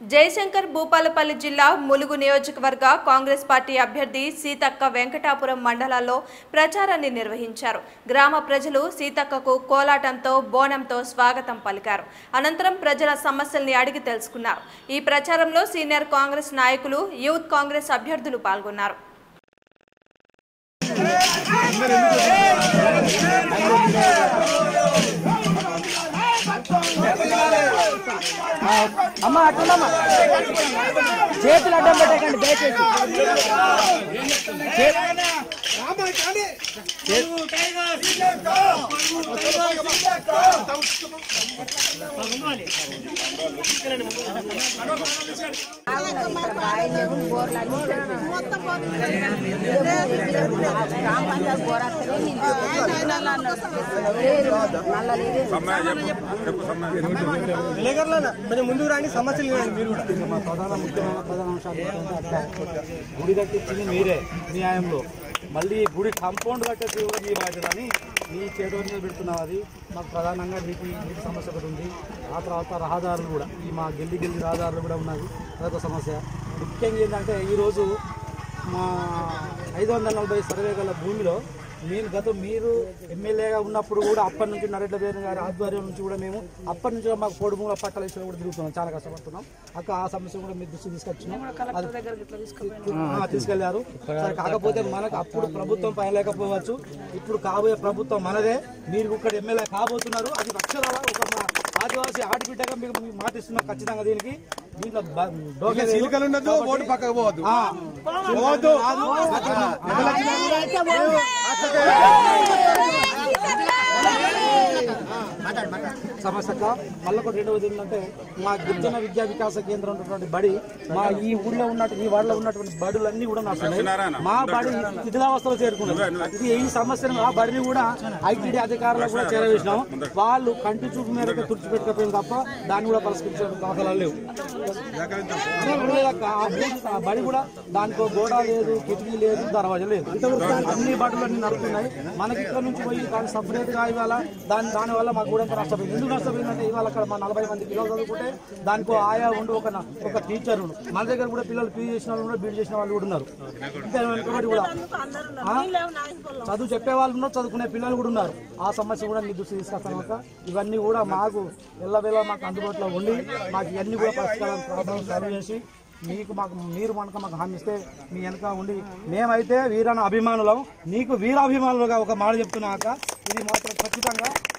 జయశంకర్ భూపాలపల్లి జిల్లా ములుగు నియోజకవర్గ కాంగ్రెస్ పార్టీ అభ్యర్థి సీతక్క వెంకటాపురం మండలాల్లో ప్రచారాన్ని నిర్వహించారు గ్రామ ప్రజలు సీతక్కకు కోలాటంతో బోనంతో స్వాగతం పలికారు అనంతరం ప్రజల సమస్యల్ని అడిగి తెలుసుకున్నారు ఈ ప్రచారంలో సీనియర్ కాంగ్రెస్ నాయకులు యూత్ కాంగ్రెస్ అభ్యర్థులు పాల్గొన్నారు అమ్మ అట్లుందమ్మా చేతులు అడ్డం పెట్టకండి దయచేసి చే- కొంచెం ముందుకు రాని సమస్యలు ఇవ్వండి మీరు కూడా మా ప్రధాన ముఖ్యమైన ప్రధాన అంశాలు ఏంటంటే అట్లా గుడి కట్టించింది మీరే మీ న్యాయంలో మళ్ళీ గుడి కాంపౌండ్ కట్టేసి కూడా మీ బాధ్యత అని మీ చేతుల మీద పెడుతున్నాం అది మాకు ప్రధానంగా నీటి నీటి సమస్య ఒకటి ఉంది ఆ తర్వాత రహదారులు కూడా ఈ మా గెల్లి గెల్లి రహదారులు కూడా ఉన్నది అదొక సమస్య ముఖ్యంగా ఏంటంటే ఈరోజు మా ఐదు వందల నలభై సర్వే గల భూమిలో మీరు గత మీరు ఎమ్మెల్యేగా ఉన్నప్పుడు కూడా అప్పటి నుంచి నరేట్ల బేరు గారి ఆధ్వర్యం నుంచి కూడా మేము అప్పటి నుంచి కూడా మాకు పొడి భూముల పట్టాల విషయంలో కూడా తిరుగుతున్నాం చాలా కష్టపడుతున్నాం అక్క ఆ సమస్య కూడా మీరు దృష్టి తీసుకొచ్చినాం అది- ఆ, తీసుకెళ్లారు సరే కాకపోతే మనకు అప్పుడు ప్రభుత్వం పని లేకపోవచ్చు ఇప్పుడు కాబోయే ప్రభుత్వం మనదే మీరు ఇక్కడ ఎమ్మెల్యే కాబోతున్నారు అది అక్షరాల ఒక మా ఆదివాసీ ఆడబిడ్డగా మీకు మీకు మాటిస్తున్నాం ఖచ్చితంగా దీనికి దీంట్లో బ- డోకే లేదు. చిలుకలు ఉండదు ఓటు పక్కకు పోవద్దు ఆ, పోవద్దు సమస్యక మళ్ళీ ఒకటి రెండవది ఏంటంటే మా గిరిజన విద్యా వికాస కేంద్రం ఉన్నటువంటి బడి మా ఈ ఊళ్ళో ఉన్నట్టు ఈ వాడలో ఉన్నటువంటి బడులన్నీ కూడా నడుస్తున్నాయి మా బడి శిథిలావస్థలో చేరుకున్నాయి ఇది ఈ సమస్యను ఆ బడిని కూడా ఐటీడీ అధికారులకు కూడా చేరవేసినాం వాళ్ళు కంటి చూపు మేరకు తుడిచిపెట్టకపోయింది తప్ప దాన్ని కూడా పరిష్కరించే దాఖలాలు లేవు లేదక్క, ఆ బడి- ఆ బడి కూడా దానికో గోడ లేదు కిటికీ లేదు దర్వాజా లేదు అన్ని బడులు అన్ని నడుస్తున్నాయి మనకి ఇక్కడ నుంచి పోయి కానీ సపరేట్ గా ఇవాళ దాని దాని వల్ల మాకు కూడా ఎంత నష్టపోయింది ఎందుకు నష్టపోయిందంటే ఇవాళ అక్కడ మా నలభై మంది పిల్లలు చదువుకుంటే దానికో ఆయా ఉండి ఒక న- ఒక టీచర్ ఉండు. మన దగ్గర కూడా పిల్లలు పీ చేసిన వాళ్ళు కూడా బీడ్ చేసిన వాళ్ళు కూడా ఉన్నారు ఇంకా వెనకబడి కూడా ఆ? చదువు చెప్పే వాళ్ళు ఉన్నారు చదువుకునే పిల్లలు కూడా ఉన్నారు ఆ సమస్య కూడా మీ దృష్టి తీసుకొస్తాను కనుక ఇవన్నీ కూడా మాకు ఎల్లవేళ మాకు అందుబాటులో ఉండి మాకు ఇవన్నీ కూడా పరిష్కారం ప్రాబ్లమ్ సాల్వ్ చేసి మీకు మాకు మీరు మనకు మాకు హామీ ఇస్తే మీ వెనక ఉండి మేమైతే వీరన అభిమానులం నీకు వీరాభిమానులుగా ఒక మాట చెప్తున్నాక ఇది మాత్రం ఖచ్చితంగా